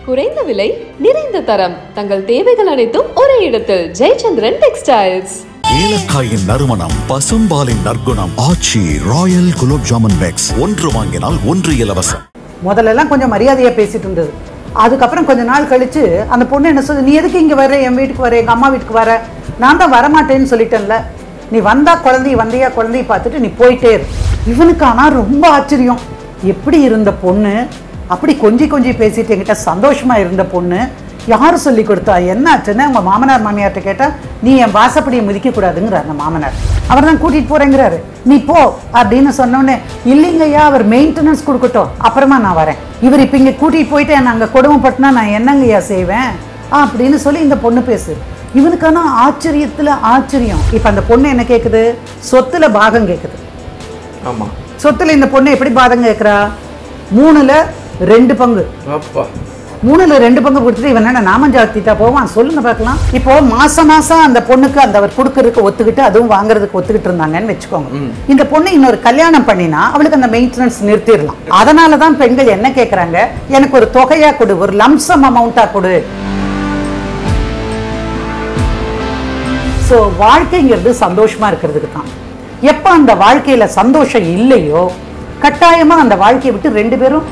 குறைந்த விலை நிறைந்த தரம் தங்கள் தேவைகள் அனைத்தும் ஒரே இடத்தில் ஜெயச்சந்திரன் டெக்ஸ்டைல்ஸ் ஏலக்காயின் நறுமணம் பசும்பாலின் நற்குணம் ஆச்சி ராயல் குலோப் ஜாமுன் பேக்ஸ் ஒன்று வாங்கினால் ஒன்று இலவசம் முதல்லலாம் கொஞ்சம் மரியாதையாக பேசிட்டு இருந்தது அதுக்கப்புறம் கொஞ்ச நாள் கழிச்சு அந்த பொண்ணு என்ன சொல்லுது நீ எதுக்கு இங்கே வர என் வீட்டுக்கு வர எங்கள் அம்மா வீட்டுக்கு வர நான் தான் வரமாட்டேன்னு சொல்லிட்டேன்ல நீ வந்தா குழந்தைய வந்தையா குழந்தைய பார்த்துட்டு நீ போயிட்டே இரு இவனுக்கு ஆனால் ரொம்ப ஆச்சரியம் எப்படி இருந்த பொண்ணு அப்படி கொஞ்சி கொஞ்சி பேசிட்டு என்கிட்ட சந்தோஷமா இருந்த பொண்ணு யார் சொல்லி கொடுத்தா என்ன ஆச்சுன்னு அவங்க மாமனார் மாமியார்ட்ட கேட்டா நீ என் வாசப்படியை மிதிக்க கூடாதுங்கிறார் அந்த மாமனார் அவர் தான் கூட்டிட்டு போறேங்கிறாரு நீ போ அப்படின்னு சொன்னோடனே இல்லைங்கய்யா அவர் மெயின்டெனன்ஸ் கொடுக்கட்டும் அப்புறமா நான் வரேன் இவர் இப்போ இங்கே கூட்டிட்டு போயிட்டு நான் அங்கே கொடுமைப்பட்டுனா நான் என்னங்கய்யா செய்வேன் ஆ, அப்படின்னு சொல்லி இந்த பொண்ணு பேசு இவனுக்கான ஆச்சரியத்துல ஆச்சரியம் இப்போ அந்த பொண்ணு என்ன கேட்குது சொத்துல பாகம் கேட்குது ஆமா சொத்துல இந்த பொண்ணு எப்படி பாதம் கேட்குறா மூணுல ரெண்டு பங்கு அப்பா மூணுல ரெண்டு பங்கு கொடுத்துட்டு இவன் என்ன நாமஞ்சாத்திட்டா போவான் சொல்லுங்க பார்க்கலாம் இப்போ மாசம் மாசம் அந்த பொண்ணுக்கு அந்த அவர் கொடுக்கறதுக்கு ஒத்துக்கிட்டு அதுவும் வாங்குறதுக்கு ஒத்துக்கிட்டு இருந்தாங்கன்னு வச்சுக்கோங்க இந்த பொண்ணு இன்னொரு கல்யாணம் பண்ணினா அவளுக்கு அந்த மெயின்டெனன்ஸ் நிறுத்திடலாம் அதனால தான் பெண்கள் என்ன கேட்குறாங்க எனக்கு ஒரு தொகையா கொடு ஒரு லம்சம் அமௌண்ட்டா கொடு ஸோ வாழ்க்கைங்கிறது சந்தோஷமா இருக்கிறதுக்கு தான் எப்போ அந்த வாழ்க்கையில சந்தோஷம் இல்லையோ கட்டாயமா அந்த வாழ்க்கையை விட்டு ரெண்டு பேரும்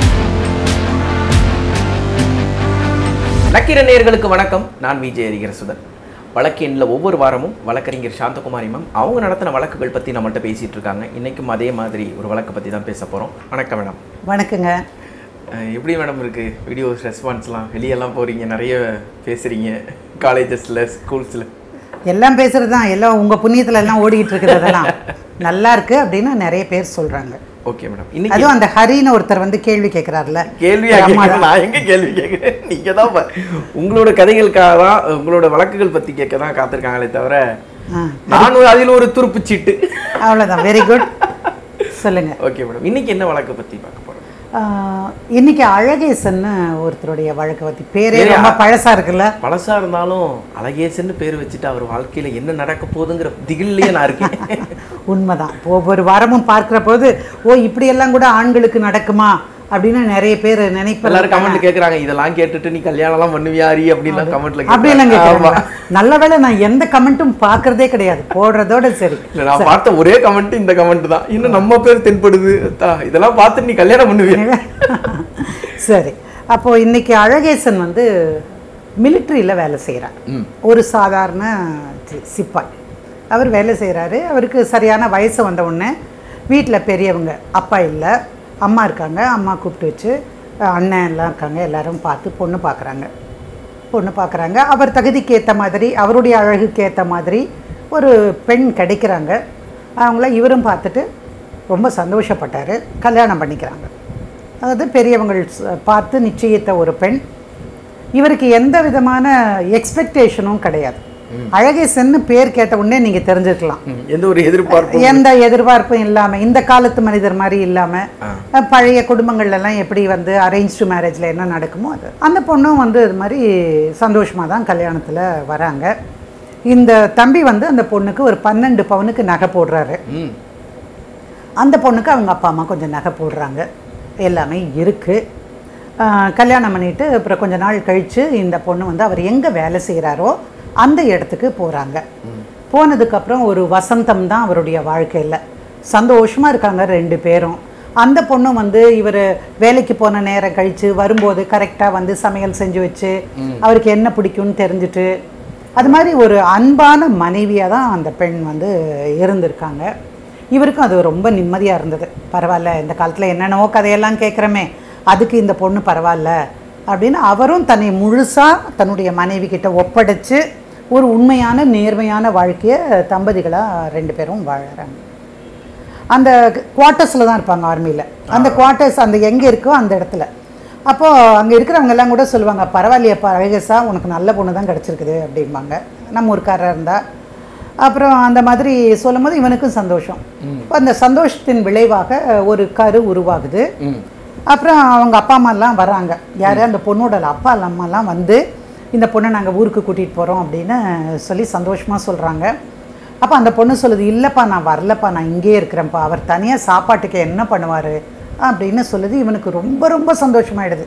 நக்கீர நேயர்களுக்கு வணக்கம் நான் விஜய் ஹரிகரசுதன் வழக்கு எண்ணில் ஒவ்வொரு வாரமும் வழக்கறிஞர் சாந்தகுமாரி மேம் அவங்க நடத்தின வழக்குகள் பற்றி நம்மள்ட்ட பேசிட்டு இருக்காங்க இன்னைக்கும் அதே மாதிரி ஒரு வழக்கை பற்றி தான் பேச போகிறோம் வணக்கம் மேடம் வணக்கங்க அஹ் எப்படி மேடம் இருக்குது வீடியோஸ் ரெஸ்பான்ஸ்லாம் வெளியெல்லாம் போகிறீங்க நிறைய பேசுகிறீங்க காலேஜஸில் ஸ்கூல்ஸில் எல்லாம் பேசுறது தான் எல்லாம் உங்க புண்ணியத்துல எல்லாம் ஓடிக்கிட்டு இருக்குது அதெல்லாம் நல்லா இருக்கு அப்படின்னு நிறைய பேர் சொல்றாங்க ஓகே மேடம் இன்னைக்கு அதுவும் அந்த ஹரின்னு ஒருத்தர் வந்து கேள்வி கேட்கிறாருல கேள்வியா அம்மா கேட்க நான் எங்க கேள்வி கேட்குறேன் நீங்க தான் ப- உங்களோட கதைகளுக்காக தான் உங்களோட வழக்குகள் பத்தி கேட்க தான் காத்திருக்காங்களே தவிர ஆ, நான் ஒரு- அதில் ஒரு துருப்பு சீட்டு அவ்வளவுதான் வெரி குட் சொல்லுங்க ஓகே மேடம் இன்னைக்கு என்ன வழக்கு பத்தி பார்க்க போறோம் ஆ, இன்னைக்கு அழகேசன்னு ஒருத்தருடைய வழக்கை பத்தி பேரே பேரே ரொம்ப பழசா இருக்குல்ல பழசா இருந்தாலும் அழகேசன்னு பேர் வச்சுட்டு அவர் வாழ்க்கையில என்ன நடக்க போகுதுங்கிற திகில்லையே நான் இருக்கேன் உண்மைதான் ஒவ்வொரு வாரமும் பார்க்கிற போது ஓ இப்படியெல்லாம் கூட ஆண்களுக்கு நடக்குமா அப்படின்னு நிறைய பேர் எல்லாரும் நினைப்பாங்க கமெண்ட் கேக்குறாங்க இதெல்லாம் கேட்டுட்டு நீ கல்யாணம்லாம் பண்ணுவியாரி அப்படின்லாம் கமெண்ட்ல அப்படியெல்லாம் ஆமா கேட்குறாங்க நல்ல வேளை நான் எந்த கமெண்ட்டும் பார்க்கறதே கிடையாது போடுறதோட சரி இல்ல, நான் பார்த்த ஒரே கமெண்ட் இந்த கமெண்ட் தான் இன்னும் நம்ம பேர் தென்படுது அத்தா, இதெல்லாம் பார்த்து நீ கல்யாணம் பண்ணுவியா சரி அப்போ இன்னைக்கு அழகேசன் வந்து மிலிட்ரியில் வேலை செய்கிறார் ஒரு சாதாரண சி- சிப்பாய் அவர் வேலை செய்கிறாரு அவருக்கு சரியான வயசு வந்த உடனே வீட்டில் பெரியவங்க அப்பா இல்லை அம்மா இருக்காங்க அம்மா கூப்பிட்டு வச்சு அஹ், அண்ணன் எல்லாம் இருக்காங்க எல்லாரும் பார்த்து பொண்ணு பார்க்குறாங்க பொண்ணு பார்க்குறாங்க அவர் தகுதிக்கு ஏற்ற மாதிரி அவருடைய அழகுக்கு ஏற்ற மாதிரி ஒரு பெண் கிடைக்கிறாங்க அவங்கள இவரும் பார்த்துட்டு ரொம்ப சந்தோஷப்பட்டார் கல்யாணம் பண்ணிக்கிறாங்க அதாவது பெரியவங்கள் ச- பார்த்து நிச்சயித்த ஒரு பெண் இவருக்கு எந்த விதமான எக்ஸ்பெக்டேஷனும் கிடையாது அழகேசன்னு பேர் கேட்ட உடனே நீங்கள் தெரிஞ்சுக்கலாம் ம், எந்த ஒரு எதிர்பார்ப்பும் எந்த எதிர்பார்ப்பும் இல்லாம இந்த காலத்து மனிதர் மாதிரி இல்லாம அஹ், பழைய குடும்பங்கள்ல எல்லாம் எப்படி வந்து அரேஞ்ச்டு மேரேஜ்ல என்ன நடக்குமோ அது அந்த பொண்ணும் வந்து இது மாதிரி சந்தோஷமா தான் கல்யாணத்துல வராங்க இந்த தம்பி வந்து அந்த பொண்ணுக்கு ஒரு பன்னெண்டு பவுனுக்கு நகை போடுறாரு ம் அந்த பொண்ணுக்கு அவங்க அப்பா அம்மா கொஞ்சம் நகை போடுறாங்க எல்லாமே இருக்குது கல்யாணம் பண்ணிட்டு அப்புறம் கொஞ்ச நாள் கழித்து இந்த பொண்ணு வந்து அவர் எங்கே வேலை செய்கிறாரோ அந்த இடத்துக்கு போகிறாங்க போனதுக்கப்புறம் ஒரு வசந்தம் தான் அவருடைய வாழ்க்கையில் சந்தோஷமாக இருக்காங்க ரெண்டு பேரும் அந்த பொண்ணும் வந்து இவர் வேலைக்கு போன நேரம் கழித்து வரும்போது கரெக்டாக வந்து சமையல் செஞ்சு வச்சு அவருக்கு என்ன பிடிக்கும்னு தெரிஞ்சுட்டு அது மாதிரி ஒரு அன்பான மனைவியாக தான் அந்த பெண் வந்து இருந்திருக்காங்க இவருக்கும் அது ரொம்ப நிம்மதியாக இருந்தது பரவாயில்ல இந்த காலத்தில் என்னென்னவோ கதையெல்லாம் கேட்குறமே அதுக்கு இந்த பொண்ணு பரவாயில்ல அப்படின்னு அவரும் தன்னை முழுசாக தன்னுடைய மனைவி கிட்ட ஒப்படைச்சு ஒரு உண்மையான நேர்மையான வாழ்க்கையை தம்பதிகளாக ரெண்டு பேரும் வாழறாங்க அந்த குவார்ட்டர்ஸில் தான் இருப்பாங்க ஆர்மியில் அந்த குவார்ட்டர்ஸ் அந்த எங்கே இருக்கோ அந்த இடத்துல அப்போது அங்கே இருக்கிறவங்க எல்லாம் கூட சொல்லுவாங்க பரவாயில்லையப்பா அழகேசா உனக்கு நல்ல பொண்ணு தான் கிடச்சிருக்குது அப்படிம்பாங்க நம்ம ஊருக்காரராக இருந்தால் அப்புறம் அந்த மாதிரி சொல்லும்போது இவனுக்கும் சந்தோஷம் அப்ப அந்த சந்தோஷத்தின் விளைவாக ஒரு கரு உருவாகுது அப்புறம் அவங்க அப்பா அம்மாலாம் வராங்க யார் அந்த பொண்ணோட அப்பா அம்மாலாம் வந்து இந்த பொண்ணை நாங்கள் ஊருக்கு கூட்டிகிட்டு போகிறோம் அப்படின்னு சொல்லி சந்தோஷமாக சொல்கிறாங்க அப்போ அந்த பொண்ணு சொல்லுது இல்லைப்பா நான் வரலப்பா நான் இங்கேயே இருக்கிறேன்ப்பா அவர் தனியாக சாப்பாட்டுக்கு என்ன பண்ணுவார் அப்படின்னு சொல்லுது இவனுக்கு ரொம்ப ரொம்ப சந்தோஷமாயிடுது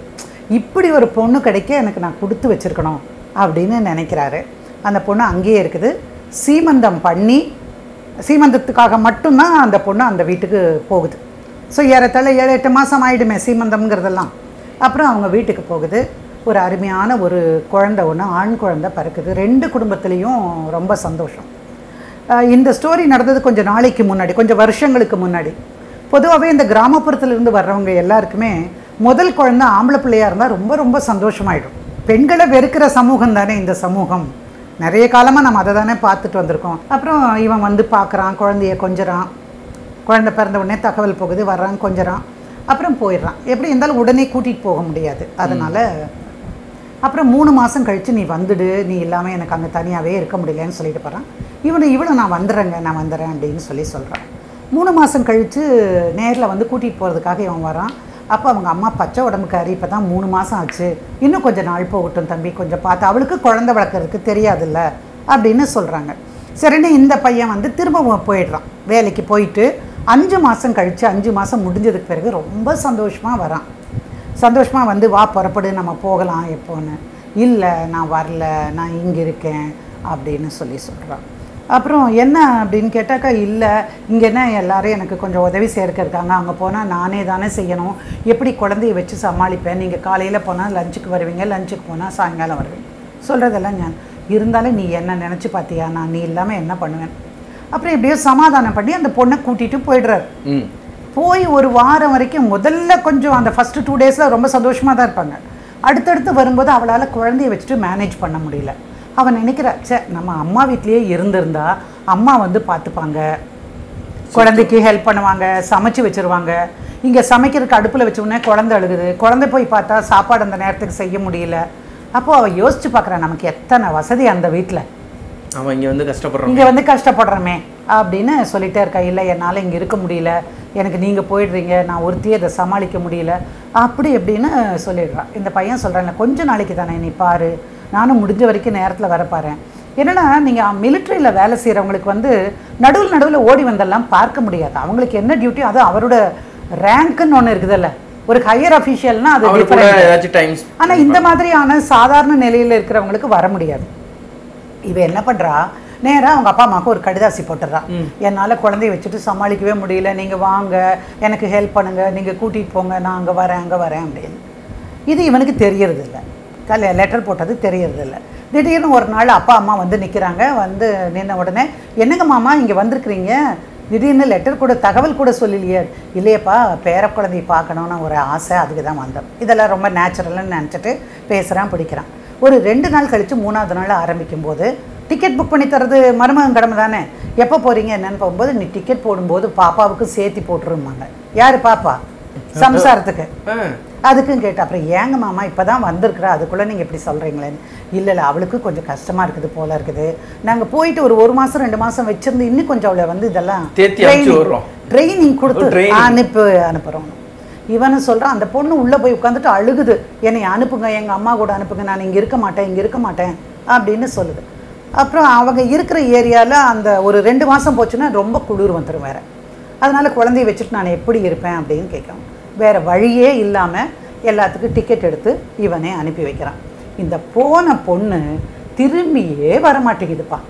இப்படி ஒரு பொண்ணு கிடைக்க எனக்கு நான் கொடுத்து வச்சிருக்கணும் அப்படின்னு நினைக்கிறாரு அந்த பொண்ணு அங்கேயே இருக்குது சீமந்தம் பண்ணி சீமந்தத்துக்காக மட்டும்தான் அந்த பொண்ணு அந்த வீட்டுக்கு போகுது ஸோ ஏறத்தாழ ஏழு எட்டு மாதம் ஆயிடுமே சீமந்தம்ங்கிறதெல்லாம் அப்புறம் அவங்க வீட்டுக்கு போகுது ஒரு அருமையான ஒரு குழந்தை ஒன்று ஆண் குழந்தை பிறக்குது ரெண்டு குடும்பத்துலேயும் ரொம்ப சந்தோஷம் அஹ் இந்த ஸ்டோரி நடந்தது கொஞ்சம் நாளைக்கு முன்னாடி கொஞ்சம் வருஷங்களுக்கு முன்னாடி பொதுவாகவே இந்த கிராமப்புறத்துல இருந்து வர்றவங்க எல்லாருக்குமே முதல் குழந்தை ஆம்பளை பிள்ளையா இருந்தால் ரொம்ப ரொம்ப சந்தோஷமாயிடும் பெண்களை வெறுக்கிற சமூகம் தானே இந்த சமூகம் நிறைய காலமாக நம்ம அதை தானே பார்த்துட்டு வந்திருக்கோம் அப்புறம் இவன் வந்து பார்க்குறான் குழந்தைய கொஞ்சறான் குழந்தை பிறந்த உடனே தகவல் போகுது வர்றான் கொஞ்சறான் அப்புறம் போயிடுறான் எப்படி இருந்தாலும் உடனே கூட்டிகிட்டு போக முடியாது அதனால் அப்புறம் மூணு மாதம் கழித்து நீ வந்துடு நீ இல்லாமல் எனக்கு அங்கே தனியாகவே இருக்க முடியலன்னு சொல்லிட்டு போகிறான் இவனை இவளை நான் வந்துடுறேங்க நான் வந்துடுறேன் அப்படின்னு சொல்லி சொல்கிறான் மூணு மாதம் கழித்து நேரில் வந்து கூட்டிகிட்டு போகிறதுக்காக இவன் வரான் அப்போ அவங்க அம்மா பச்சை உடம்புக்காரி இப்போ தான் மூணு மாதம் ஆச்சு இன்னும் கொஞ்சம் நாள் போகட்டும் தம்பி கொஞ்சம் பார்த்து அவளுக்கு குழந்தை வளர்க்குறதுக்கு தெரியாதுல்ல அப்படின்னு சொல்கிறாங்க சரின்னு இந்த பையன் வந்து திரும்ப போயிடுறான் வேலைக்கு போயிட்டு அஞ்சு மாதம் கழித்து அஞ்சு மாதம் முடிஞ்சதுக்கு பிறகு ரொம்ப சந்தோஷமாக வரான் சந்தோஷமாக வந்து வா புறப்படு நம்ம போகலாம் எப்போன்னு இல்லை நான் வரல நான் இங்கே இருக்கேன் அப்படின்னு சொல்லி சொல்கிறான் அப்புறம் என்ன அப்படின்னு கேட்டாக்கா இல்லை இங்கே என்ன எல்லாரும் எனக்கு கொஞ்சம் உதவி சேர்க்க இருக்காங்க அங்கே போனால் நானே தானே செய்யணும் எப்படி குழந்தைய வச்சு சமாளிப்பேன் நீங்கள் காலையில் போனால் லஞ்சுக்கு வருவீங்க லஞ்சுக்கு போனால் சாயங்காலம் வருவீங்க சொல்கிறதெல்லாம் ஞான் இருந்தாலும் நீ என்ன நினச்சி பார்த்தியா நான் நீ இல்லாமல் என்ன பண்ணுவேன் அப்புறம் எப்படியோ சமாதானம் பண்ணி அந்த பொண்ணை கூட்டிகிட்டு போயிடுறாரு ம் போய் ஒரு வாரம் வரைக்கும் முதல்ல கொஞ்சம் அந்த ஃபஸ்ட்டு டூ டேஸில் ரொம்ப சந்தோஷமாக தான் இருப்பாங்க அடுத்தடுத்து வரும்போது அவளால் குழந்தைய வச்சுட்டு மேனேஜ் பண்ண முடியல அவன் நினைக்கிறா ச்சே நம்ம அம்மா வீட்லேயே இருந்திருந்தா அம்மா வந்து பார்த்துப்பாங்க குழந்தைக்கு ஹெல்ப் பண்ணுவாங்க சமைச்சு வச்சிருவாங்க இங்கே சமைக்கிறதுக்கு அடுப்பில் வச்ச உடனே குழந்தை அழுகுது குழந்தை போய் பார்த்தா சாப்பாடு அந்த நேரத்துக்கு செய்ய முடியல அப்போது அவள் யோசிச்சு பார்க்குறா நமக்கு எத்தனை வசதி அந்த வீட்டில் அவன் இங்கே வந்து கஷ்டப்படுறான் இங்கே வந்து கஷ்டப்படுறோமே அப்படின்னு சொல்லிட்டே இருக்கா இல்லை என்னால் இங்கே இருக்க முடியல எனக்கு நீங்கள் போயிடுறீங்க நான் ஒருத்தியே அதை சமாளிக்க முடியல அப்படி எப்படின்னு சொல்லிடுறான் இந்த பையன் சொல்கிறாங்க கொஞ்ச நாளைக்கு தானே நீ பாரு நானும் முடிஞ்ச வரைக்கும் நேரத்தில் வர பாறேன் என்னன்னா நீங்கள் மிலிட்ரியில் வேலை செய்கிறவங்களுக்கு வந்து நடுவில் நடுவில் ஓடி வந்தெல்லாம் பார்க்க முடியாது அவங்களுக்கு என்ன டியூட்டி அது அவரோட ரேங்க்குன்னு ஒன்று இருக்குதுல்ல ஒரு ஹையர் அஃபீஷியல்னா அது அவரு கூட different. ஏதாச்சும் டைம்ஸ் ஆனா இந்த மாதிரியான சாதாரண நிலையில் இருக்கிறவங்களுக்கு வர முடியாது இவ என்ன பண்றா நேரா அவங்க அப்பா அம்மாவுக்கு ஒரு கடிதாசி போட்டுறா என்னால குழந்தைய வச்சுட்டு சமாளிக்கவே முடியல நீங்க வாங்க எனக்கு ஹெல்ப் பண்ணுங்க நீங்க கூட்டிட்டு போங்க நான் அங்க வரேன் அங்க வரேன் அப்படின்னு இது இவனுக்கு தெரியறது இல்ல கல்ல லெட்டர் போட்டது தெரியறது இல்ல திடீர்னு ஒரு நாள் அப்பா அம்மா வந்து நிக்கிறாங்க வந்து நின்ன உடனே என்னங்க மாமா இங்க வந்திருக்கிறீங்க திடீர்னு லெட்டர் கூட தகவல் கூட சொல்லலையே இல்லையப்பா பேர குழந்தைய பார்க்கணும்னு ஒரு ஆசை அதுக்கு தான் வந்தோம் இதெல்லாம் ரொம்ப நேச்சுரல்னு நினச்சிட்டு பேசுகிறான் பிடிக்கிறான் ஒரு ரெண்டு நாள் கழித்து மூணாவது நாள் ஆரம்பிக்கும் போது டிக்கெட் புக் பண்ணி தரது மருமகன் கடமை தானே எப்போ போகிறீங்க என்னன்னு போகும்போது நீ டிக்கெட் போடும்போது பாப்பாவுக்கு சேர்த்தி போட்டுருமாங்க யார் பாப்பா சம்சாரத்துக்கு அதுக்கும் கேட்டேன் அப்புறம் ஏங்க மாமா இப்போ தான் வந்திருக்கிறா அதுக்குள்ளே நீங்கள் இப்படி சொல்கிறீங்களேன்னு இல்லை இல்லை அவளுக்கு கொஞ்சம் கஷ்டமாக இருக்குது போல இருக்குது நாங்கள் போயிட்டு ஒரு ஒரு மாதம் ரெண்டு மாதம் வச்சிருந்து இன்னும் கொஞ்சம் அவளை வந்து இதெல்லாம் தேத்தி அனுப்பிச்சு விடுறோம். ட்ரைனிங் கொடுத்து training. அனுப்பு அனுப்புகிறோம் இவனு சொல்கிறான் அந்த பொண்ணு உள்ளே போய் உட்காந்துட்டு அழுகுது என்னை அனுப்புங்க எங்கள் அம்மா கூட அனுப்புங்க நான் இங்கே இருக்க மாட்டேன் இங்கே இருக்க மாட்டேன் அப்படின்னு சொல்லுது அப்புறம் அவங்க இருக்கிற ஏரியாவில் அந்த ஒரு ரெண்டு மாதம் போச்சுன்னா ரொம்ப குளிர் வந்துடும் வேற அதனால குழந்தைய வச்சுட்டு நான் எப்படி இருப்பேன் அப்படின்னு கேட்குறான் வேற வழியே இல்லாமல் எல்லாத்துக்கும் டிக்கெட் எடுத்து இவனே அனுப்பி வைக்கிறான் இந்த போன பொண்ணு திரும்பியே வர மாட்டேங்குதுப்பா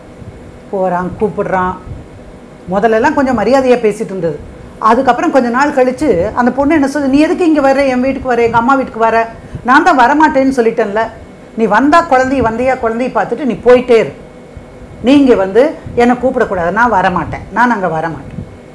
போகிறான் கூப்பிடுறான் முதல்லலாம் கொஞ்சம் மரியாதையாக பேசிட்டு இருந்தது அதுக்கப்புறம் கொஞ்ச நாள் கழிச்சு அந்த பொண்ணு என்ன சொல்லுது நீ எதுக்கு இங்கே வர என் வீட்டுக்கு வர எங்கள் அம்மா வீட்டுக்கு வர நான் தான் வரமாட்டேன்னு சொல்லிட்டேன்ல நீ வந்தா குழந்தைய வந்தையா குழந்தைய பார்த்துட்டு நீ போயிட்டே இரு நீங்கள் வந்து என்னை கூப்பிடக்கூடாது நான் வரமாட்டேன் நான் அங்கே வரமாட்டேன்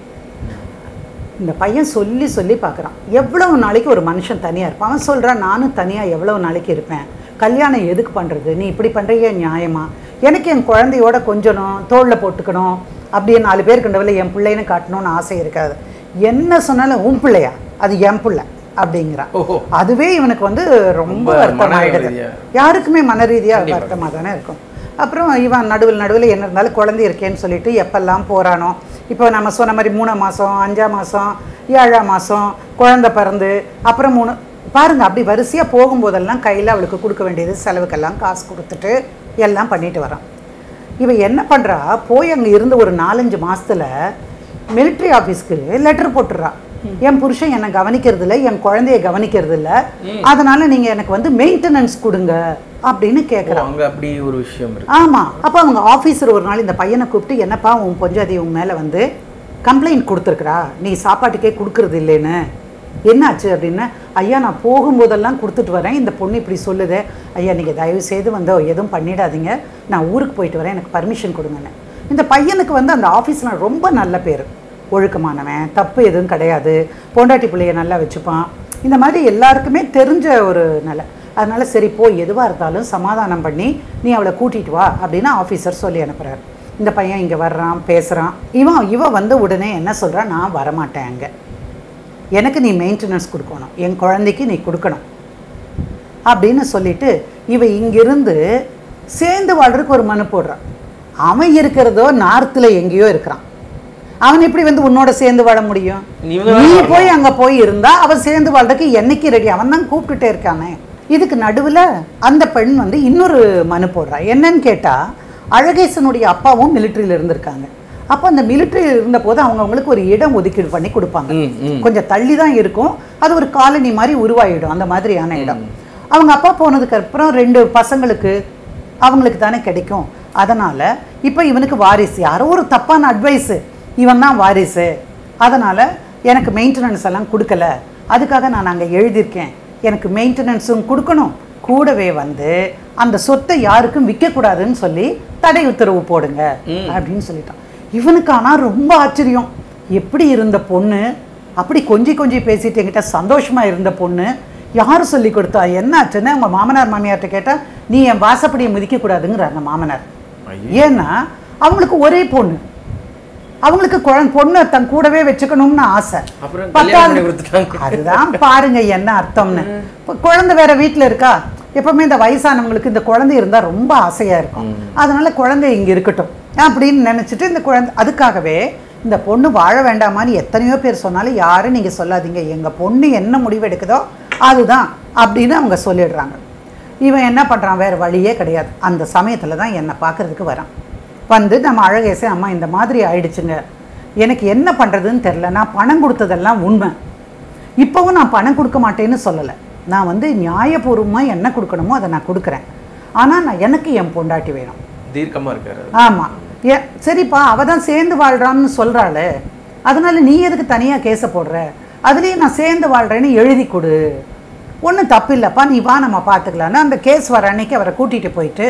இந்த பையன் சொல்லி சொல்லி பார்க்குறான் எவ்வளவு நாளைக்கு ஒரு மனுஷன் தனியாக இருப்பான் அவன் சொல்கிறான் நானும் தனியாக எவ்வளவு நாளைக்கு இருப்பேன் கல்யாணம் எதுக்கு பண்ணுறது நீ இப்படி பண்ணுறீங்க நியாயமா எனக்கு என் குழந்தையோட கொஞ்சணும் தோளில் போட்டுக்கணும் அப்படியே நாலு பேர் கண்டவில் என் பிள்ளைன்னு காட்டணும்னு ஆசை இருக்காது என்ன சொன்னாலும் உன் பிள்ளையா அது என் பிள்ளை அப்படிங்கிறான் ஓஹோ. அதுவே இவனுக்கு வந்து ரொம்ப ரொம்ப வருத்தம் மன ஆயிடுது ரீதியா. யாருக்குமே மன ரீதியாக வருத்தமாக தானே இருக்கும் அப்புறம் இவன் நடுவில் நடுவில் என்ன இருந்தாலும் குழந்தை இருக்கேன்னு சொல்லிட்டு எப்பெல்லாம் போகிறானோ இப்போ நம்ம சொன்ன மாதிரி மூணாம் மாதம் அஞ்சாம் மாதம் ஏழாம் மாதம் குழந்தை பிறந்து அப்புறம் மூணு பாருங்க அப்படி வரிசையாக போகும்போதெல்லாம் கையில் அவளுக்கு கொடுக்க வேண்டியது செலவுக்கெல்லாம் காசு கொடுத்துட்டு எல்லாம் பண்ணிட்டு வரான் இவ என்ன பண்ணுறா போய் அங்கே இருந்து ஒரு நாலஞ்சு மாசத்துல military ஆஃபீஸ்க்கு லெட்டர் போட்டுடுறா என் புருஷன் என்னை கவனிக்கிறது இல்லை என் குழந்தைய கவனிக்கிறது இல்லை அதனால நீங்க எனக்கு வந்து மெயின்டெனன்ஸ் கொடுங்க அப்படின்னு ஓ, கேட்குறாங்க அங்க அப்படி ஒரு விஷயம் இருக்கு ஆமா அப்போ அவங்க ஆஃபீஸர் ஒரு நாள் இந்த பையனை கூப்பிட்டு என்னப்பா உன் பொஞ்சாதி உன் மேலே வந்து கம்ப்ளைண்ட் கொடுத்துருக்குறா நீ சாப்பாட்டுக்கே கொடுக்கறது இல்லைன்னு என்னாச்சு அப்படின்னு ஐயா நான் போகும்போதெல்லாம் கொடுத்துட்டு வரேன் இந்த பொண்ணு இப்படி சொல்லுதே ஐயா நீங்கள் தயவு செய்து வந்து எதுவும் பண்ணிடாதீங்க நான் ஊருக்கு போயிட்டு வரேன் எனக்கு பர்மிஷன் கொடுங்கன்னு இந்த பையனுக்கு வந்து அந்த ஆஃபீஸில் ரொம்ப நல்ல பேர் ஒழுக்கமானவன் தப்பு எதுவும் கிடையாது பொண்டாட்டி பிள்ளைய நல்லா வச்சுப்பான் இந்த மாதிரி எல்லாருக்குமே தெரிஞ்ச ஒரு நல்ல அதனால சரி போ எதுவாக இருந்தாலும் சமாதானம் பண்ணி நீ அவளை கூட்டிட்டு வா அப்படின்னு ஆஃபீஸர் சொல்லி அனுப்புகிறார் இந்த பையன் இங்கே வர்றான் பேசுகிறான் இவன் இவன் வந்து உடனே என்ன சொல்கிறான் நான் வரமாட்டேன் அங்கே எனக்கு நீ மெயின்டெனன்ஸ் கொடுக்கணும் என் குழந்தைக்கு நீ கொடுக்கணும் அப்படின்னு சொல்லிட்டு இவ இங்கிருந்து சேர்ந்து வாழ்றதுக்கு ஒரு மனு போடுறான் அவன் இருக்கிறதோ நார்த்தில் எங்கேயோ இருக்கிறான் அவன் எப்படி வந்து உன்னோட சேர்ந்து வாழ முடியும் இவங்க நீ தான் போய் அங்க போய் இருந்தா அவன் சேர்ந்து வாழ்றதுக்கு என்னைக்கு ரெடி அவன் தான் கூப்பிட்டுட்டே இருக்கானே இதுக்கு நடுவுல அந்த பெண் வந்து இன்னொரு மனு போடுறா என்னன்னு கேட்டா அழகேசனுடைய அப்பாவும் மிலிட்டரியில இருந்திருக்காங்க அப்போ அந்த மிலிட்டரியில் இருந்த போது அவங்க அவங்களுக்கு ஒரு இடம் ஒதுக்கீடு பண்ணி கொடுப்பாங்க ம், ம். கொஞ்சம் தள்ளி தான் இருக்கும் அது ஒரு காலனி மாதிரி உருவாயிடும் அந்த மாதிரியான இடம் அவங்க அப்பா போனதுக்கு அப்புறம் ரெண்டு பசங்களுக்கு அவங்களுக்கு தானே கிடைக்கும் அதனால இப்போ இவனுக்கு வாரிசு யாரோ ஒரு தப்பான அட்வைஸு இவன் தான் வாரிசு அதனால எனக்கு மெயின்டெனன்ஸ் எல்லாம் கொடுக்கல அதுக்காக நான் அங்கே எழுதியிருக்கேன் எனக்கு மெயின்டெனன்ஸும் கொடுக்கணும் கூடவே வந்து அந்த சொத்தை யாருக்கும் விற்கக்கூடாதுன்னு சொல்லி தடை உத்தரவு போடுங்க அப்படின்னு சொல்லிட்டான் இவனுக்கு ஆனா ரொம்ப ஆச்சரியம் எப்படி இருந்த பொண்ணு அப்படி கொஞ்சி கொஞ்சி பேசிட்டு என்கிட்ட சந்தோஷமா இருந்த பொண்ணு யார் சொல்லி கொடுத்தா என்ன ஆச்சுன்னு அவங்க மாமனார் மாமியார்ட்ட கேட்டா நீ என் வாசப்படியை மிதிக்க கூடாதுங்கிறாங்க மாமனார் ஏன்னா அவங்களுக்கு ஒரே பொண்ணு அவங்களுக்கு குழந்தை பொண்ணு தன் கூடவே வச்சுக்கணும்னு ஆசை அப்புறம் கல்யாணம் பண்ணி கொடுத்துட்டாங்க. அதுதான் பாருங்க என்ன அர்த்தம்னு இப்போ குழந்தை வேற வீட்ல இருக்கா எப்பவுமே இந்த வயசானவங்களுக்கு இந்த குழந்தை இருந்தா ரொம்ப ஆசையா இருக்கும் அதனால குழந்தை இங்க இருக்கட்டும் அப்படின்னு நினைச்சிட்டு இந்த குழந்தை அதுக்காகவே இந்த பொண்ணு வாழ வேண்டாமான்னு எத்தனையோ பேர் சொன்னாலும் யாரும் நீங்க சொல்லாதீங்க எங்க பொண்ணு என்ன முடிவு எடுக்குதோ அதுதான் அப்படின்னு அவங்க சொல்லிடுறாங்க இவன் என்ன பண்றான் வேற வழியே கிடையாது அந்த சமயத்துல தான் என்னை பார்க்கறதுக்கு வரான் வந்து நம்ம அழகேசே அம்மா இந்த மாதிரி ஆயிடுச்சுங்க எனக்கு என்ன பண்ணுறதுன்னு தெரில நான் பணம் கொடுத்ததெல்லாம் உண்மை இப்போவும் நான் பணம் கொடுக்க மாட்டேன்னு சொல்லலை நான் வந்து நியாயபூர்வமாக என்ன கொடுக்கணுமோ அதை நான் கொடுக்குறேன் ஆனால் நான் எனக்கு என் பொண்டாட்டி வேணும் தீர்க்கமா இருக்காரு ஆமாம் ஏ சரிப்பா அவ தான் சேர்ந்து வாழ்கிறான்னு சொல்கிறாளே அதனால நீ எதுக்கு தனியாக கேஸை போடுற அதுலேயும் நான் சேர்ந்து வாழ்கிறேன்னு எழுதி கொடு ஒன்றும் தப்பு இல்லைப்பா நீ வா நம்ம பார்த்துக்கலான்னு அந்த கேஸ் வர அன்னைக்கு அவரை கூட்டிகிட்டு போயிட்டு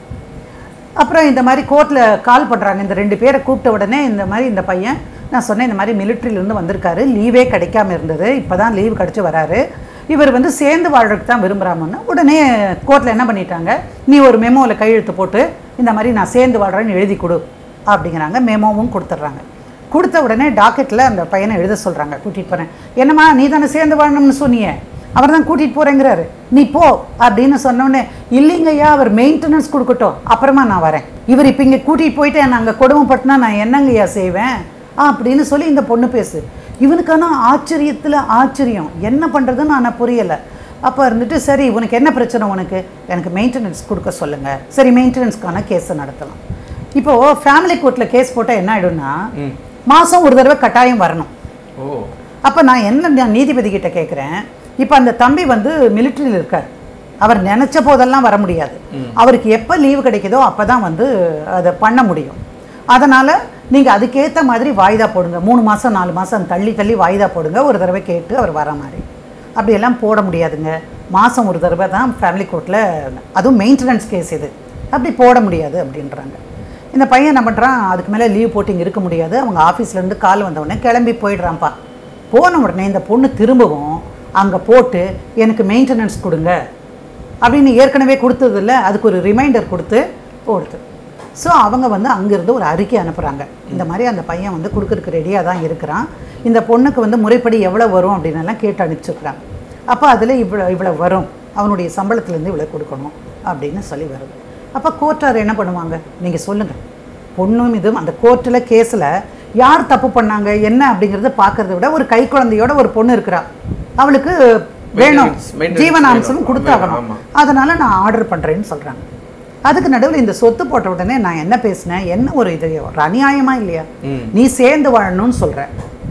அப்புறம் இந்த மாதிரி கோர்ட்டில் கால் பண்ணுறாங்க இந்த ரெண்டு பேரை கூப்பிட்ட உடனே இந்த மாதிரி இந்த பையன் நான் சொன்னேன் இந்த மாதிரி மிலிட்ரியிலேருந்து வந்திருக்காரு லீவே கிடைக்காம இருந்தது இப்போ தான் லீவு கிடச்சி வராரு இவர் வந்து சேர்ந்து வாழ்றதுக்கு தான் விரும்புகிறாமன்னு உடனே கோர்ட்டில் என்ன பண்ணிட்டாங்க நீ ஒரு மெமோவில் கையெழுத்து போட்டு இந்த மாதிரி நான் சேர்ந்து வாழ்கிறேன்னு எழுதி கொடு அப்படிங்கிறாங்க மெமோவும் கொடுத்துட்றாங்க கொடுத்த உடனே டாக்கெட்டில் அந்த பையனை எழுத சொல்கிறாங்க கூட்டிகிட்டு போகிறேன் என்னம்மா நீ தானே சேர்ந்து வாழணும்னு சொன்னியே அவர் தான் கூட்டிகிட்டு போகிறேங்கிறாரு நீ போ அப்படின்னு சொன்னோடனே இல்லைங்கய்யா அவர் மெயின்டெனன்ஸ் கொடுக்கட்டும் அப்புறமா நான் வரேன் இவர் இப்போ இங்கே கூட்டிகிட்டு போயிட்டு நான் அங்கே கொடுமைப்பட்டுனா நான் என்னங்கய்யா செய்வேன் ஆ அப்படின்னு சொல்லி இந்த பொண்ணு பேசு இவனுக்கான ஆச்சரியத்தில் ஆச்சரியம் என்ன பண்ணுறதுன்னு நான் புரியலை அப்போ இருந்துட்டு சரி உனக்கு என்ன பிரச்சனை உனக்கு எனக்கு மெயின்டெனன்ஸ் கொடுக்க சொல்லுங்கள் சரி மெயின்டெனன்ஸ்க்கான கேஸை நடத்தலாம் இப்போது ஃபேமிலி கோர்ட்டில் கேஸ் போட்டால் என்ன ஆகிடும்னா மாதம் ஒரு தடவை கட்டாயம் வரணும் ஓ அப்போ நான் என்ன நான் நீதிபதி கிட்ட கேட்குறேன் இப்போ அந்த தம்பி வந்து மிலிட்ரியில் இருக்கார் அவர் நினச்ச போதெல்லாம் வர முடியாது அவருக்கு எப்போ லீவு கிடைக்குதோ அப்போ தான் வந்து அதை பண்ண முடியும் அதனால் நீங்கள் அதுக்கேற்ற மாதிரி வாய்தா போடுங்க மூணு மாதம் நாலு மாதம் தள்ளி தள்ளி வாய்தா போடுங்க ஒரு தடவை கேட்டு அவர் வர மாதிரி அப்படியெல்லாம் போட முடியாதுங்க மாதம் ஒரு தடவை தான் ஃபேமிலி கோர்ட்டில் அதுவும் மெயின்டெனன்ஸ் கேஸ் இது அப்படி போட முடியாது அப்படின்றாங்க இந்த பையன் என்ன பண்ணுறான் அதுக்கு மேலே லீவ் போட்டு இங்கே இருக்க முடியாது அவங்க ஆஃபீஸ்லேருந்து கால் வந்த உடனே கிளம்பி போயிடுறான்ப்பா போன உடனே இந்த பொண்ணு திரும்பவும் அங்கே போட்டு எனக்கு மெயின்டெனன்ஸ் கொடுங்க அப்படின்னு ஏற்கனவே கொடுத்ததில்ல அதுக்கு ஒரு ரிமைண்டர் கொடுத்து போடுது ஸோ அவங்க வந்து அங்கேருந்து ஒரு அறிக்கை அனுப்புகிறாங்க இந்த மாதிரி அந்த பையன் வந்து கொடுக்கறதுக்கு ரெடியாக தான் இருக்கிறான் இந்த பொண்ணுக்கு வந்து முறைப்படி எவ்வளோ வரும் அப்படின்னு எல்லாம் கேட்டு அனுப்பிச்சிருக்கிறாங்க அப்போ அதில் இவ்வளோ இவ்வளோ வரும் அவனுடைய சம்பளத்துலேருந்து இவ்வளோ கொடுக்கணும் அப்படின்னு சொல்லி வருது அப்போ கோர்ட்டார் என்ன பண்ணுவாங்க நீங்கள் சொல்லுங்கள் பொண்ணும் இதுவும் அந்த கோர்ட்டில் கேஸில் யார் தப்பு பண்ணாங்க என்ன அப்படிங்கிறத பார்க்கறத விட ஒரு கை குழந்தையோட ஒரு பொண்ணு இருக்கிறா அவளுக்கு வேணும் Maintenance, maintenance ஜீவனாம்சம் வேணும். கொடுத்தாகணும் ஆமா. அதனால நான் ஆர்டர் பண்ணுறேன்னு சொல்கிறாங்க அதுக்கு நடுவில் இந்த சொத்து போட்ட உடனே நான் என்ன பேசினேன் என்ன ஒரு இது ஒரு அநியாயமா இல்லையா ம். நீ சேர்ந்து வாழணும்னு சொல்ற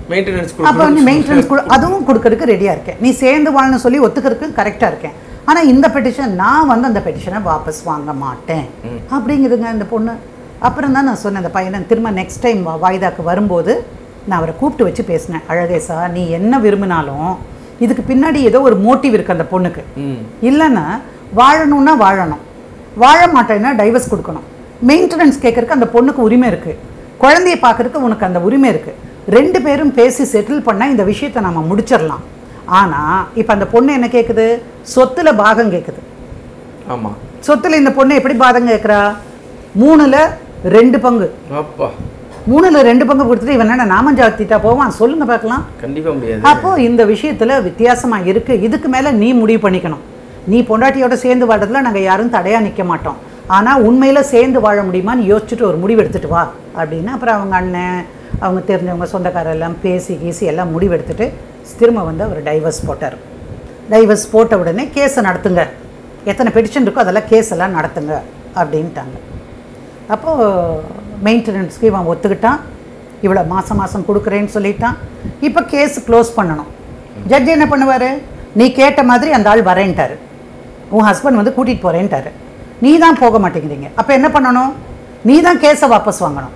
மெயின்டெனன்ஸ் அப்போ நீ மெயின்டெனன்ஸ் கொடு அதுவும் கொடுக்கறதுக்கு ரெடியாக இருக்கேன் நீ சேர்ந்து வாழணும் சொல்லி ஒத்துக்கிறதுக்கு கரெக்டாக இருக்கேன் ஆனால் இந்த பெட்டிஷன் நான் வந்து அந்த பெட்டிஷனை வாபஸ் வாங்க மாட்டேன் அப்படிங்குதுங்க இந்த பொண்ணு அப்புறம் தான் நான் சொன்னேன் அந்த பையனை திரும்ப நெக்ஸ்ட் டைம் வாய்தாக்கு வரும்போது நான் அவரை கூப்பிட்டு வச்சு பேசினேன் அழகேசா நீ என்ன விரும்பினாலும் இதுக்கு பின்னாடி ஏதோ ஒரு மோட்டிவ் இருக்குது அந்த பொண்ணுக்கு ம் இல்லைன்னா வாழணும்னா வாழணும் வாழ மாட்டேன்னா டைவர்ஸ் கொடுக்கணும் மெயின்டெனன்ஸ் கேட்கறதுக்கு அந்த பொண்ணுக்கு உரிமை இருக்குது குழந்தைய பார்க்கறதுக்கு உனக்கு அந்த உரிமை இருக்குது ரெண்டு பேரும் பேசி செட்டில் பண்ணால் இந்த விஷயத்தை நம்ம முடிச்சிடலாம் ஆனால் இப்போ அந்த பொண்ணு என்ன கேட்குது சொத்துல பாகம் கேட்குது ஆமா சொத்துல இந்த பொண்ணு எப்படி பாகம் கேட்குறா மூணுல ரெண்டு பங்கு அப்பா மூணுல ரெண்டு பங்கு கொடுத்துட்டு இவன் என்ன நாமஞ்சாத்திட்டா போவான் சொல்லுங்க பார்க்கலாம் கண்டிப்பா முடியாது அப்போ இந்த விஷயத்துல வித்தியாசமா இருக்கு இதுக்கு மேல நீ முடிவு பண்ணிக்கணும் நீ பொண்டாட்டியோட சேர்ந்து வாழறதுல நாங்க யாரும் தடையா நிக்க மாட்டோம் ஆனா உண்மையில சேர்ந்து வாழ முடியுமான்னு யோசிச்சுட்டு ஒரு முடிவு எடுத்துட்டு வா அப்படின்னு அப்புறம் அவங்க அண்ணன் அவங்க தெரிஞ்சவங்க சொந்தக்காரர் எல்லாம் பேசி கீசி எல்லாம் முடிவு எடுத்துட்டு திரும்ப வந்து அவர் டைவர்ஸ் போட்டார் டைவர்ஸ் போட்ட உடனே கேஸை நடத்துங்க எத்தனை பெட்டிஷன் இருக்கோ அதெல்லாம் கேஸ் எல்லாம் நடத்துங்க அப்படின்ட்டாங்க அப்போது மெயின்டெனன்ஸ்க்கு இவன் ஒத்துக்கிட்டான் இவ்வளோ மாதம் மாதம் கொடுக்குறேன்னு சொல்லிட்டான் இப்போ கேஸ் க்ளோஸ் பண்ணணும் ஜட்ஜ் என்ன பண்ணுவார் நீ கேட்ட மாதிரி அந்த ஆள் வரேன்ட்டாரு உன் ஹஸ்பண்ட் வந்து கூட்டிகிட்டு போகிறேன்ட்டாரு நீ தான் போக மாட்டேங்கிறீங்க அப்போ என்ன பண்ணணும் நீ தான் கேஸை வாபஸ் வாங்கணும்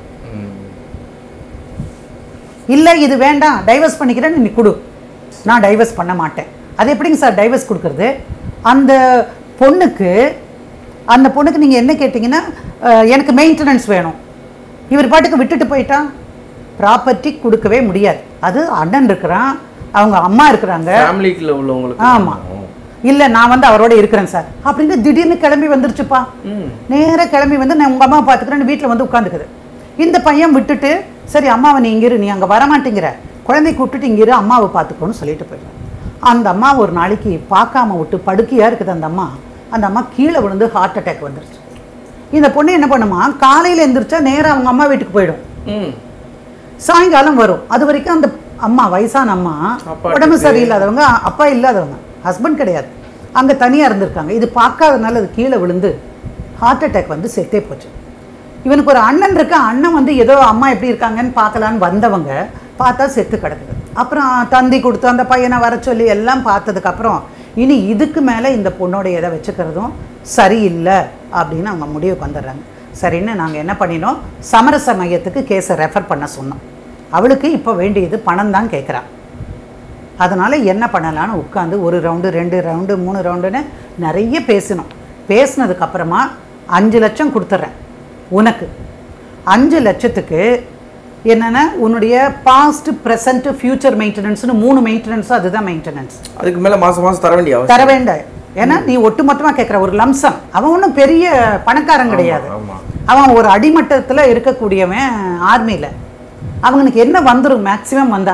இல்லை இது வேண்டாம் டைவர்ஸ் பண்ணிக்கிறேன்னு நீ கொடு நான் டைவர்ஸ் பண்ண மாட்டேன் அது எப்படிங்க சார் டைவர்ஸ் கொடுக்குறது அந்த பொண்ணுக்கு அந்த பொண்ணுக்கு நீங்கள் என்ன கேட்டிங்கன்னா அஹ், எனக்கு மெயின்டெனன்ஸ் வேணும் இவர் பாட்டுக்கு விட்டுட்டு போயிட்டா ப்ராப்பர்ட்டி கொடுக்கவே முடியாது அது அண்ணன் இருக்கிறான் அவங்க அம்மா இருக்கிறாங்க ஃபேமிலிக்குள்ள உள்ளவங்களுக்கு ஆமா இல்லை நான் வந்து அவரோட இருக்கிறேன் சார் அப்படின்னு திடீர்னு கிளம்பி வந்துருச்சுப்பா ம் நேரா கிளம்பி வந்து நான் உங்கள் அம்மா பார்த்துக்கிறேன்னு வீட்டில் வந்து உட்காந்துக்குது இந்த பையன் விட்டுட்டு சரி அம்மாவை நீ இங்கிரு நீ அங்கே வரமாட்டேங்கிற குழந்தை கூப்பிட்டுட்டு இங்கிரு அம்மாவை பார்த்துக்கோன்னு சொல்லிட்டு போயிடுறேன் அந்த அம்மா ஒரு நாளைக்கு பார்க்காம விட்டு படுக்கையாக இருக்குது அந்த அம்மா அந்த அம்மா கீழே விழுந்து ஹார்ட் அட்டாக் வந்துருச்சு இந்த பொண்ணு என்ன பண்ணுமா காலையில் எந்திரிச்சா நேராக அவங்க அம்மா வீட்டுக்கு போயிடும் ம் சாயங்காலம் வரும் அது வரைக்கும் அந்த அம்மா வயசான அம்மா அப்பா உடம்பு கிட்ட- சரியில்லாதவங்க அப்பா இல்லாதவங்க ஹஸ்பண்ட் கிடையாது அங்கே தனியாக இருந்திருக்காங்க இது பார்க்காதனால அது கீழே விழுந்து ஹார்ட் அட்டாக் வந்து செத்தே போச்சு இவனுக்கு ஒரு அண்ணன் இருக்கு அண்ணன் வந்து ஏதோ அம்மா எப்படி இருக்காங்கன்னு பார்க்கலான்னு வந்தவங்க பார்த்தா செத்து கிடக்குது அப்புறம் தந்தி கொடுத்து அந்த பையனை வர சொல்லி எல்லாம் பார்த்ததுக்கப்புறம் இனி இதுக்கு மேலே இந்த பொண்ணோட இதை வச்சுக்கிறதும் சரியில்லை அப்படின்னு அவங்க முடிவுக்கு வந்துடுறாங்க சரின்னு நாங்கள் என்ன பண்ணினோம் சமரச மையத்துக்கு கேஸை ரெஃபர் பண்ண சொன்னோம் அவளுக்கு இப்போ வேண்டியது பணம் தான் கேட்குறா அதனால் என்ன பண்ணலான்னு உட்காந்து ஒரு ரவுண்டு ரெண்டு ரவுண்டு மூணு ரவுண்டுன்னு நிறைய பேசினோம் பேசினதுக்கப்புறமா அஞ்சு லட்சம் கொடுத்துட்றேன் உனக்கு அஞ்சு லட்சத்துக்கு என்னென்னா உன்னுடைய பாஸ்ட் ப்ரெசன்ட் ஃப்யூச்சர் மெயின்டெனன்ஸ்னு மூணு மெயின்டெனன்ஸும் அதுதான் மெயின்டெனன்ஸ் அதுக்கு மேல மாசம் மாசம் தர வேண்டிய தர அவசியம் வேண்டாம் ஏன்னா நீ ஒட்டு மொத்தமாக கேட்குற ஒரு லம்சம் அவன் ஒன்றும் பெரிய பணக்காரன் கிடையாது ஆமா அவன் ஒரு அடிமட்டத்தில் இருக்கக்கூடியவன் ஆர்மியில் அவனுக்கு என்ன வந்துடும் மேக்ஸிமம் வந்தா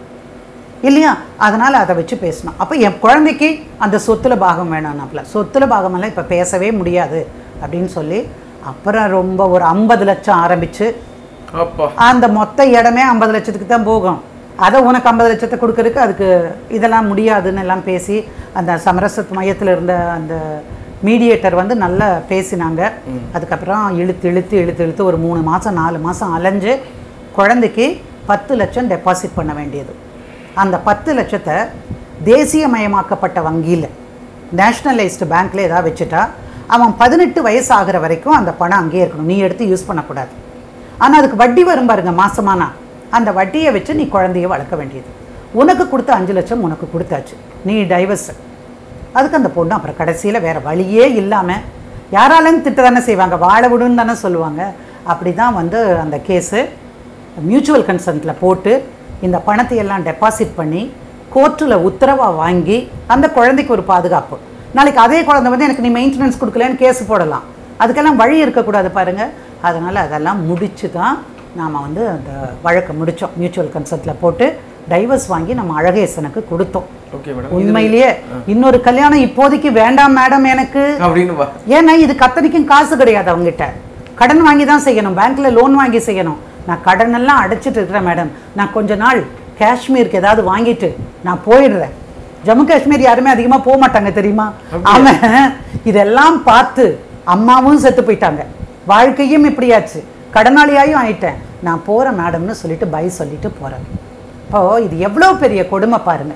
இல்லையா அதனால் அதை வச்சு பேசணும் அப்போ என் குழந்தைக்கு அந்த சொத்துல பாகம் வேணும்னாப்புல சொத்துல பாகமெல்லாம் இப்போ பேசவே முடியாது அப்படின்னு சொல்லி அப்புறம் ரொம்ப ஒரு ஐம்பது லட்சம் ஆரம்பித்து அப்பா அந்த மொத்த இடமே ஐம்பது லட்சத்துக்கு தான் போகும் அதை உனக்கு ஐம்பது லட்சத்தை கொடுக்கறதுக்கு அதுக்கு இதெல்லாம் முடியாதுன்னு எல்லாம் பேசி அந்த சமரச மையத்தில் இருந்த அந்த மீடியேட்டர் வந்து நல்லா பேசினாங்க அதுக்கப்புறம் இழுத்து இழுத்து இழுத்து இழுத்து ஒரு மூணு மாதம் நாலு மாதம் அலைஞ்சு குழந்தைக்கு பத்து லட்சம் டெபாசிட் பண்ண வேண்டியது அந்த பத்து லட்சத்தை தேசியமயமாக்கப்பட்ட வங்கியில் நேஷ்னலைஸ்டு பேங்க்ல ஏதாவது வச்சுட்டா அவன் பதினெட்டு வயசு ஆகிற வரைக்கும் அந்த பணம் அங்கேயே இருக்கணும் நீ எடுத்து யூஸ் பண்ணக்கூடாது ஆனால் அதுக்கு வட்டி வரும் பாருங்க மாசமானா அந்த வட்டியை வச்சு நீ குழந்தைய வளர்க்க வேண்டியது உனக்கு கொடுத்த அஞ்சு லட்சம் உனக்கு கொடுத்தாச்சு நீ டைவர்ஸ் அதுக்கு அந்த பொண்ணு அப்புறம் கடைசியில் வேற வழியே இல்லாமல் யாராலும் திட்ட தானே செய்வாங்க வாழ விடுன்னு தானே சொல்லுவாங்க அப்படி தான் வந்து அந்த கேஸு மியூச்சுவல் கன்சென்ட்டில் போட்டு இந்த பணத்தை எல்லாம் டெபாசிட் பண்ணி கோர்ட்டில் உத்தரவாக வாங்கி அந்த குழந்தைக்கு ஒரு பாதுகாப்பு நாளைக்கு அதே குழந்தை வந்து எனக்கு நீ மெயின்டெனன்ஸ் கொடுக்கலன்னு கேஸ் போடலாம் அதுக்கெல்லாம் வழி இருக்கக்கூடாது பாருங்க அதனால் அதெல்லாம் முடிச்சு தான் நாம் வந்து அந்த வழக்கை முடித்தோம் மியூச்சுவல் கன்சென்ட்டில் போட்டு டைவர்ஸ் வாங்கி நம்ம அழகேசனுக்கு கொடுத்தோம் ஓகே மேடம் உண்மையிலேயே இன்னொரு கல்யாணம் இப்போதைக்கு வேண்டாம் மேடம் எனக்கு அப்படின்னு வா ஏன்னா இது கத்தனைக்கும் காசு கிடையாது அவங்ககிட்ட கடன் வாங்கி தான் செய்யணும் பேங்க்ல லோன் வாங்கி செய்யணும் நான் கடன் எல்லாம் அடைச்சிட்டு இருக்கிறேன் மேடம் நான் கொஞ்ச நாள் காஷ்மீருக்கு ஏதாவது வாங்கிட்டு நான் போயிடுறேன் ஜம்மு காஷ்மீர் யாருமே அதிகமாக போக மாட்டாங்க தெரியுமா அவன் இதெல்லாம் பார்த்து அம்மாவும் செத்து போயிட்டாங்க வாழ்க்கையும் இப்படியாச்சு கடனாளியாயும் ஆயிட்டேன் நான் போகிறேன் மேடம்னு சொல்லிட்டு பை சொல்லிட்டு போகிறேன் இப்போ இது எவ்வளோ பெரிய கொடுமை பாருங்க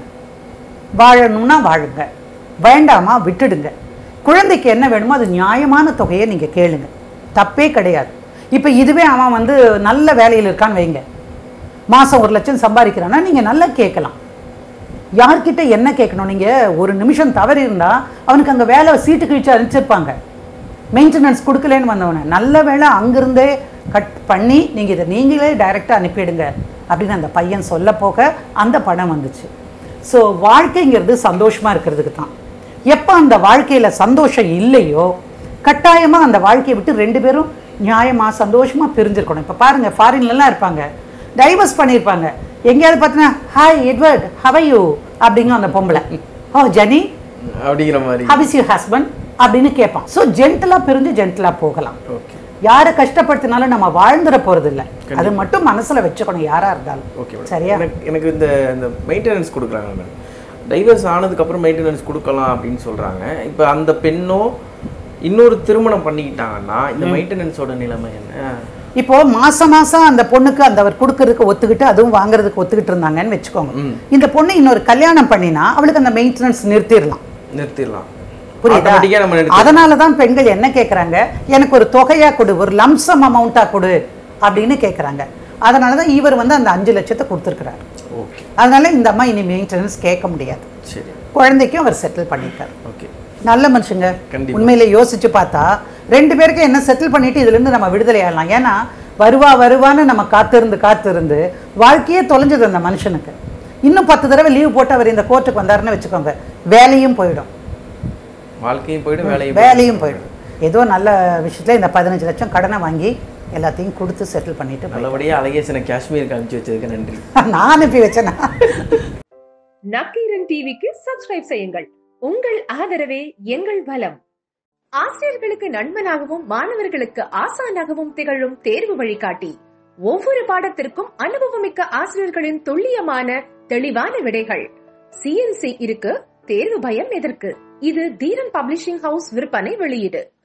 வாழணும்னா வாழுங்க வேண்டாமா விட்டுடுங்க குழந்தைக்கு என்ன வேணுமோ அது நியாயமான தொகையை நீங்கள் கேளுங்க தப்பே கிடையாது இப்போ இதுவே அவன் வந்து நல்ல வேலையில் இருக்கான்னு வைங்க மாதம் ஒரு லட்சம் சம்பாதிக்கிறான்னா நீங்கள் நல்லா கேட்கலாம் யார்கிட்ட என்ன கேட்கணும் நீங்கள் ஒரு நிமிஷம் தவறி இருந்தால் அவனுக்கு அங்கே வேலை சீட்டு கிழிச்சு அனுப்பிச்சிருப்பாங்க மெயின்டெனன்ஸ் கொடுக்கலன்னு வந்தவனை நல்ல வேலை அங்கிருந்தே கட் பண்ணி நீங்கள் இதை நீங்களே டைரெக்டாக அனுப்பிடுங்க அப்படின்னு அந்த பையன் சொல்ல போக அந்த படம் வந்துச்சு ஸோ வாழ்க்கைங்கிறது சந்தோஷமாக இருக்கிறதுக்கு தான் எப்போ அந்த வாழ்க்கையில் சந்தோஷம் இல்லையோ கட்டாயமாக அந்த வாழ்க்கையை விட்டு ரெண்டு பேரும் நியாயமாக சந்தோஷமாக பிரிஞ்சிருக்கணும் இப்போ பாருங்கள் ஃபாரின்லலாம் இருப்பாங்க டைவர்ஸ் பண்ணியிருப்பாங்க எங்கேயாவது பார்த்தீங்கன்னா ஹாய் எட்வர்ட் ஹவ் யூ அப்படிங்க அந்த பொம்பளை ஓ ஜெனி அப்படிங்கிற மாதிரி ஹவ் இஸ் யூ ஹஸ்பண்ட் அப்படின்னு கேட்பான் ஸோ ஜென்டலாக பிரிஞ்சு ஜென்டலாக போகலாம் ஓகே யாரை கஷ்டப்படுத்தினாலும் நம்ம வாழ்ந்துட போறது இல்ல அது மட்டும் மனசுல வச்சுக்கணும் யாரா இருந்தாலும் ஓகே மேடம் சரியா எனக்கு எனக்கு இந்த இந்த மெயின்டெனன்ஸ் கொடுக்குறாங்க மேடம் டைவர்ஸ் ஆனதுக்கப்புறம் மெயின்டெனன்ஸ் கொடுக்கலாம் அப்படின்னு சொல்கிறாங்க இப்போ அந்த பெண்ணோ இன்னொரு திருமணம் பண்ணிக்கிட்டாங்கன்னா இந்த மெயின்டெனன்ஸோட நிலைமை என்ன இப்போ மாசம் மாசம் அந்த பொண்ணுக்கு அந்த அவர் கொடுக்கறதுக்கு ஒத்துக்கிட்டு அதுவும் வாங்குறதுக்கு ஒத்துக்கிட்டு இருந்தாங்கன்னு வச்சுக்கோங்க இந்த பொண்ணு இன்னொரு கல்யாணம் பண்ணினா அவளுக்கு அந்த மெயின்டெனன்ஸ் நிறுத்திடலாம் நிறுத்திடலாம் புரியுதா Automatic ஆ நம்ம நிறுத்தி அதனால தான் பெண்கள் என்ன கேட்குறாங்க எனக்கு ஒரு தொகையா கொடு ஒரு லம்சம் அமௌண்ட்டா கொடு அப்படின்னு கேட்குறாங்க அதனால தான் இவர் வந்து அந்த அஞ்சு லட்சத்தை கொடுத்துருக்கிறார் ஓகே அதனால இந்த அம்மா இனி மெயின்டெனன்ஸ் கேட்க முடியாது சரி குழந்தைக்கும் அவர் செட்டில் பண்ணியிருக்காரு ஓகே நல்ல மனுஷங்க கண்டிப்பா. உண்மையில யோசிச்சு பார்த்தா ரெண்டு பேருக்கு என்ன செட்டில் பண்ணிட்டு இதுல இருந்து நம்ம விடுதலை ஆகலாம் ஏன்னா வருவா வருவான்னு நம்ம காத்திருந்து காத்திருந்து வாழ்க்கையே தொலைஞ்சது அந்த மனுஷனுக்கு இன்னும் பத்து தடவை லீவ் போட்டு அவர் இந்த கோர்ட்டுக்கு வந்தாருன்னு வச்சுக்கோங்க வேலையும் போயிடும் வாழ்க்கையும் போயிடும் வேலையும் வேலையும் போயிடும் ஏதோ நல்ல விஷயத்துல இந்த பதினஞ்சு லட்சம் கடனை வாங்கி எல்லாத்தையும் கொடுத்து செட்டில் பண்ணிட்டு போயிடும். நல்லபடியாக அழகேசனை காஷ்மீருக்கு அனுப்பிச்சு வச்சதுக்கு நன்றி நான் அனுப்பி வச்சேனா நக்கீரன் டிவிக்கு சப்ஸ்கிரைப் செய்யுங்கள் உங்கள் ஆதரவே எங்கள் பலம் ஆசிரியர்களுக்கு நண்பனாகவும் மாணவர்களுக்கு ஆசானாகவும் திகழும் தேர்வு வழிகாட்டி ஒவ்வொரு பாடத்திற்கும் அனுபவமிக்க ஆசிரியர்களின் துல்லியமான தெளிவான விடைகள் சிஎன்சி இருக்கு தேர்வு பயம் எதற்கு இது தீரன் பப்ளிஷிங் ஹவுஸ் விற்பனை வெளியீடு